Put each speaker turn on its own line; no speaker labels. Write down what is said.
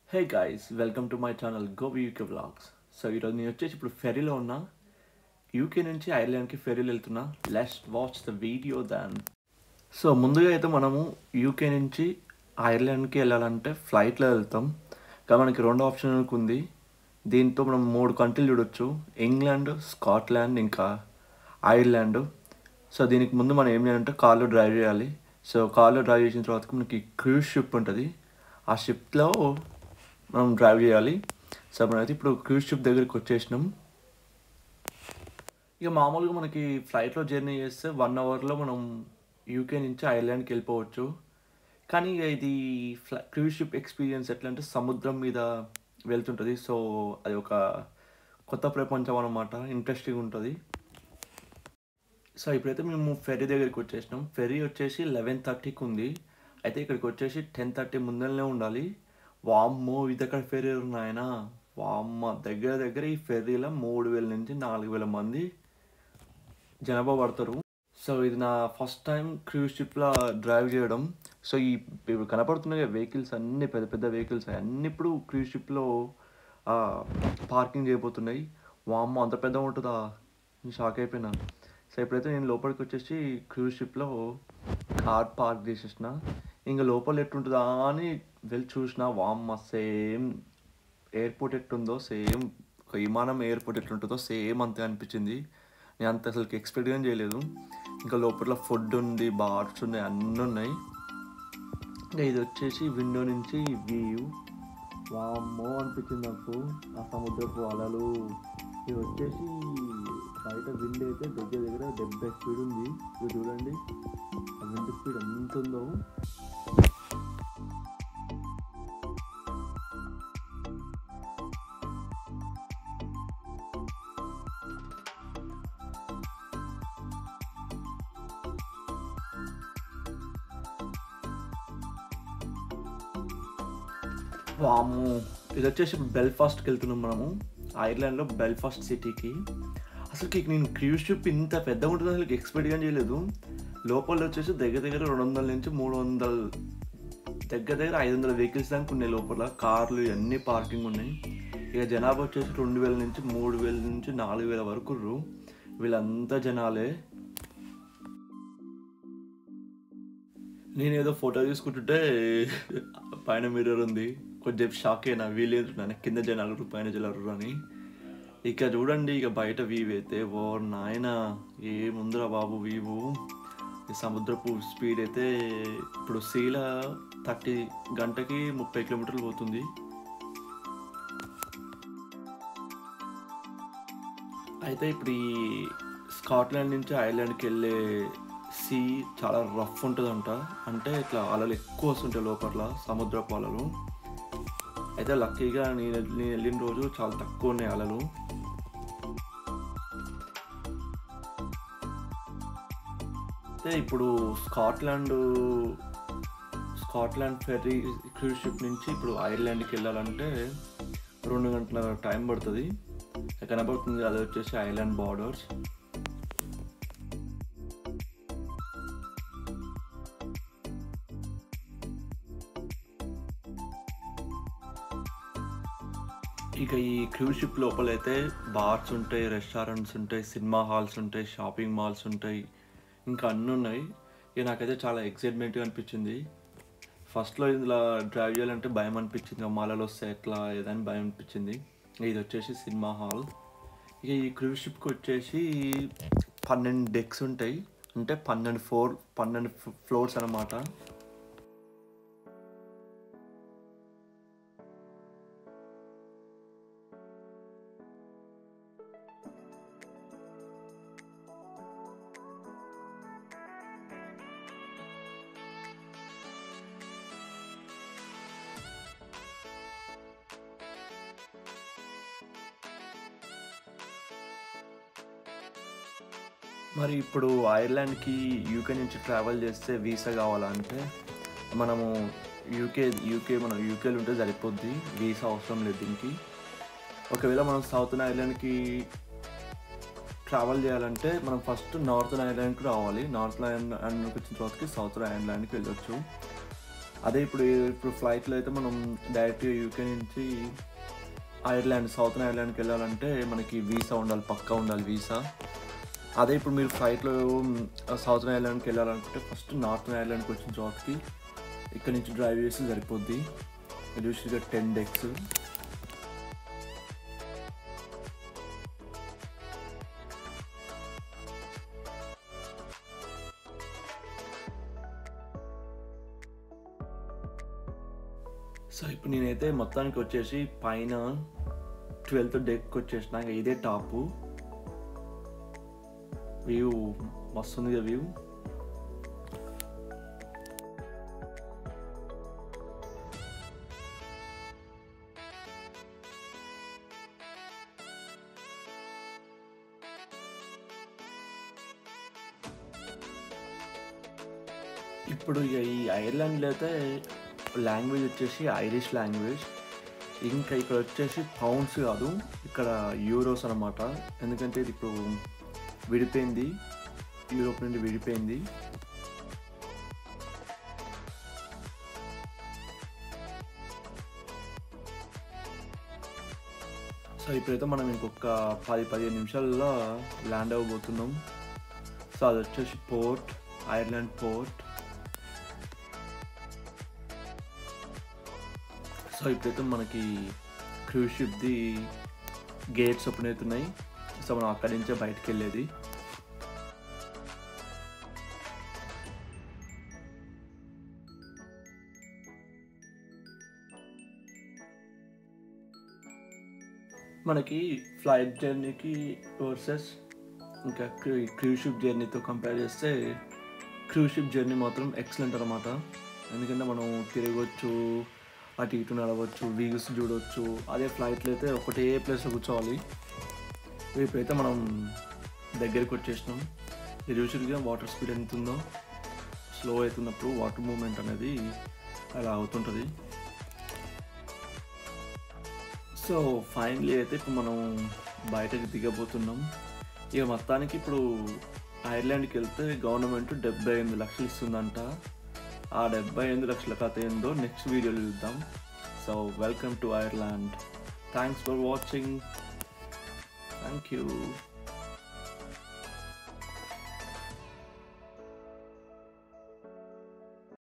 Hey guys welcome to my channel Gobi UK vlogs so ఈరోజు నేను వచ్చేసి ఇప్పుడు ఫెరీలో ఉన్నా యూకే నుంచి ఐర్లాండ్కి ఫెరీలో వెళ్తున్నా let's watch the video then so ముందుగా అయితే మనము యూకే నుంచి ఐర్లాండ్కి వెళ్ళాలంటే ఫ్లైట్లో వెళ్తాం కానీ మనకి రెండు ఆప్షన్ ఉంది దీంతో మనం మూడు కంట్రీలు చూడొచ్చు ఇంగ్లాండ్ స్కాట్లాండ్ ఇంకా ఐర్లాండ్ సో దీనికి ముందు మనం ఏం చేయాలంటే కార్లో డ్రైవ్ చేయాలి సో కార్లో డ్రైవ్ చేసిన తర్వాత మనకి క్రూజ్ షిప్ ఉంటుంది ఆ షిప్లో మనం డ్రైవ్ చేయాలి సో మనమైతే ఇప్పుడు క్రూజ్ షిప్ దగ్గరికి వచ్చేసినాం ఇక మామూలుగా మనకి ఫ్లైట్లో జర్నీ చేస్తే వన్ అవర్లో మనం యూకే నుంచి ఐర్లాండ్కి వెళ్ళిపోవచ్చు కానీ ఇక ఇది ఫ్లై క్రూజ్ షిప్ ఎక్స్పీరియన్స్ ఎట్లా అంటే సముద్రం మీద వెళ్తుంటుంది సో అది ఒక కొత్త ప్రపంచం అనమాట ఇంట్రెస్టింగ్ ఉంటుంది సో ఇప్పుడైతే మేము ఫెరీ దగ్గరికి వచ్చేసినాం ఫెరీ వచ్చేసి లెవెన్ థర్టీకి ఉంది అయితే ఇక్కడికి వచ్చేసి టెన్ థర్టీ ముందరనే ఉండాలి వామ్మో ఇది ఎక్కడ ఫెరీ ఉన్నాయన వామ్మ దగ్గర దగ్గర ఈ ఫెర్రీలో మూడు వేల నుంచి నాలుగు వేల మంది జనాభా పడతారు సో ఇది నా ఫస్ట్ టైం క్రూజ్ షిప్లో డ్రైవ్ చేయడం సో ఈ ఇప్పుడు కనపడుతున్న వెహికల్స్ అన్ని పెద్ద పెద్ద వెహికల్స్ అన్ని ఇప్పుడు క్రూజ్ షిప్లో పార్కింగ్ చేయబోతున్నాయి వామ్మ అంత పెద్ద ఉంటుందా నేను షాక్ అయిపోయినా సో ఇప్పుడైతే నేను లోపలికి వచ్చేసి క్రూజ్ షిప్లో కార్ పార్క్ చేసేసిన ఇంకా లోపల ఎట్టుంటుందా అని వెళ్ళి చూసిన వామ్మ సేమ్ ఎయిర్పోర్ట్ ఎట్టుందో సేమ్ ఒక విమానం ఎయిర్పోర్ట్ ఎట్లుంటుందో సేమ్ అంతే అనిపించింది నేను అంత అసలు ఎక్స్పెక్ట్ కానీ చేయలేదు ఇంకా లోపల ఫుడ్ ఉంది బార్స్ ఉన్నాయి అన్నీ ఉన్నాయి ఇంకా ఇది వచ్చేసి విండో నుంచి వ్యూ వామ్మో అనిపించింది నాకు ఆ సముద్రపు అలలు ఇది వచ్చేసి బయట విండ్ అయితే దగ్గర దగ్గర డెబ్బై స్పీడ్ ఉంది ఇది చూడండి ఆ విండ్ స్పీడ్ ఎంత ఉందో వాము ఇది వచ్చేసి బెల్ఫాస్ట్కి వెళ్తున్నాం మనము ఐర్లాండ్లో బెల్ఫాస్ట్ సిటీకి అసలుకి నేను క్రూజ్ షిప్ ఇంత పెద్దగా ఉంటుంది అసలు ఎక్స్పెక్ట్ కానీ చేయలేదు లోపల వచ్చేసి దగ్గర దగ్గర రెండు వందల నుంచి మూడు వందల దగ్గర దగ్గర ఐదు వందల వెహికల్స్ దాకా ఉన్నాయి లోపల కార్లు ఇవన్నీ పార్కింగ్ ఉన్నాయి ఇక జనాభా వచ్చేసి రెండు వేల నుంచి మూడు వేల నుంచి నాలుగు వేల వరకు ఉర్రు. వీళ్ళంతా జనాలే నేను ఏదో ఫోటో తీసుకుంటుంటే పైన మిర్రర్ ఉంది కొద్దిసేపు షాక్ అయినా వీలేదు నన్ను కింద జనాలు పైన జనాలు అని ఇక చూడండి ఇక బయట వీవ్ అయితే ఓ నాయన ఏముందిరా బాబు వీవు ఈ సముద్రపు స్పీడ్ అయితే ఇప్పుడు సీల థర్టీ గంటకి ముప్పై కిలోమీటర్లు పోతుంది అయితే ఇప్పుడు ఈ స్కాట్లాండ్ నుంచి ఐర్లాండ్కి వెళ్ళే సీ చాలా రఫ్ ఉంటుందంట అంటే ఇట్లా అలలు ఎక్కువ వస్తుంటాయి లోపల సముద్రపు అలలు అయితే లక్కీగా నేను నేను వెళ్ళిన రోజు చాలా తక్కువ ఉన్నాయి అలలు అయితే ఇప్పుడు Scotland Scotland ferry cruise ship నుంచి ఇప్పుడు ఐర్లాండ్కి వెళ్ళాలంటే రెండు గంటల టైం పడుతుంది కనబడుతుంది అది వచ్చేసి ఐర్లాండ్ బార్డర్స్ ఇక ఈ క్రూజ్ షిప్ లోపలైతే బార్స్ ఉంటాయి రెస్టారెంట్స్ ఉంటాయి సినిమా హాల్స్ ఉంటాయి షాపింగ్ మాల్స్ ఉంటాయి ఇంకా అన్నీ ఉన్నాయి ఇక నాకైతే చాలా ఎక్సైట్మెంట్గా అనిపించింది ఫస్ట్లో ఇందులో డ్రైవ్ చేయాలంటే భయం అనిపించింది మాలలో వస్తే ఎట్లా ఏదని భయం అనిపించింది ఇది వచ్చేసి సినిమా హాల్ ఇక ఈ క్రూజ్ షిప్కి వచ్చేసి పన్నెండు డెక్స్ ఉంటాయి అంటే పన్నెండు ఫ్లోర్ పన్నెండు ఫ్లోర్స్ అన్నమాట మరి ఇప్పుడు ఐర్లాండ్కి యూకే నుంచి ట్రావెల్ చేస్తే వీసా కావాలంటే మనము యూకే యూకే మనం యూకేలో ఉంటే సరిపోద్ది వీసా అవసరం లేదు దీనికి ఒకవేళ మనం సౌత్ ఐర్లాండ్కి ట్రావెల్ చేయాలంటే మనం ఫస్ట్ నార్త్ ఐర్లాండ్కి రావాలి నార్త్ ఐర్లాండ్కి వచ్చిన తర్వాతకి సౌత్ ఐర్లాండ్కి వెళ్ళొచ్చు అదే ఇప్పుడు ఇప్పుడు ఫ్లైట్లో అయితే మనం డైరెక్ట్గా యూకే నుంచి ఐర్లాండ్ సౌత్ ఐర్లాండ్కి వెళ్ళాలంటే మనకి వీసా ఉండాలి పక్కా ఉండాలి వీసా అదే ఇప్పుడు మీరు ఫ్లైట్లో సౌత్ ఐర్లాండ్కి వెళ్ళాలనుకుంటే ఫస్ట్ నార్త్ ఐర్లాండ్కి వచ్చిన తర్వాతకి ఇక్కడ నుంచి డ్రైవ్ చేసి సరిపోద్ది యూజువల్గా టెన్ డెక్స్ సో ఇప్పుడు నేనైతే మొత్తానికి వచ్చేసి పైన ట్వెల్త్ డెక్ వచ్చేసిన ఇంకా ఇదే టాపు వ్యూ మస్తుంది కదా వ్యూ ఇప్పుడు ఇక ఈ ఐర్లాండ్లో అయితే లాంగ్వేజ్ వచ్చేసి ఐరిష్ లాంగ్వేజ్ ఇంకా ఇక్కడ వచ్చేసి పౌండ్స్ కాదు ఇక్కడ యూరోస్ అనమాట ఎందుకంటే ఇది ఇప్పుడు విడిపోయింది యూరోప్ నుండి విడిపోయింది సో ఇప్పుడైతే మనం ఇంకొక పది పదిహేను నిమిషాల్లో ల్యాండ్ అవ్వబోతున్నాం సో అది వచ్చేసి పోర్ట్ ఐర్లాండ్ పోర్ట్ సో ఇప్పుడైతే మనకి క్రూజ్ షిప్ది గేట్స్ ఓపెన్ అవుతున్నాయి సో మనం అక్కడి నుంచే బయటకు వెళ్ళేది మనకి ఫ్లైట్ జర్నీకి వర్సెస్ ఇంకా క్రూజ్ షిప్ జర్నీతో కంపేర్ చేస్తే క్రూజ్ షిప్ జర్నీ మాత్రం ఎక్సలెంట్ అనమాట ఎందుకంటే మనం తిరగవచ్చు అటు ఇటు నడవచ్చు వ్యూస్ చూడవచ్చు అదే ఫ్లైట్లో అయితే ఒకటే ప్లేస్లో కూర్చోవాలి ఇప్పుడైతే మనం దగ్గరికి వచ్చేసినాం యూజువల్గా వాటర్ స్పీడ్ ఎంత ఉందో స్లో అవుతున్నప్పుడు వాటర్ మూమెంట్ అనేది అలా అవుతుంటుంది సో ఫైనలీ అయితే ఇప్పుడు మనం బయటకు దిగబోతున్నాం ఇక మొత్తానికి ఇప్పుడు ఐర్లాండ్కి వెళ్తే గవర్నమెంట్ డెబ్బై ఎనిమిది లక్షలు ఇస్తుందంట ఆ డెబ్బై ఎనిమిది లక్షల కథ ఏందో నెక్స్ట్ వీడియోలో చూద్దాం so welcome to Ireland thanks for watching thank you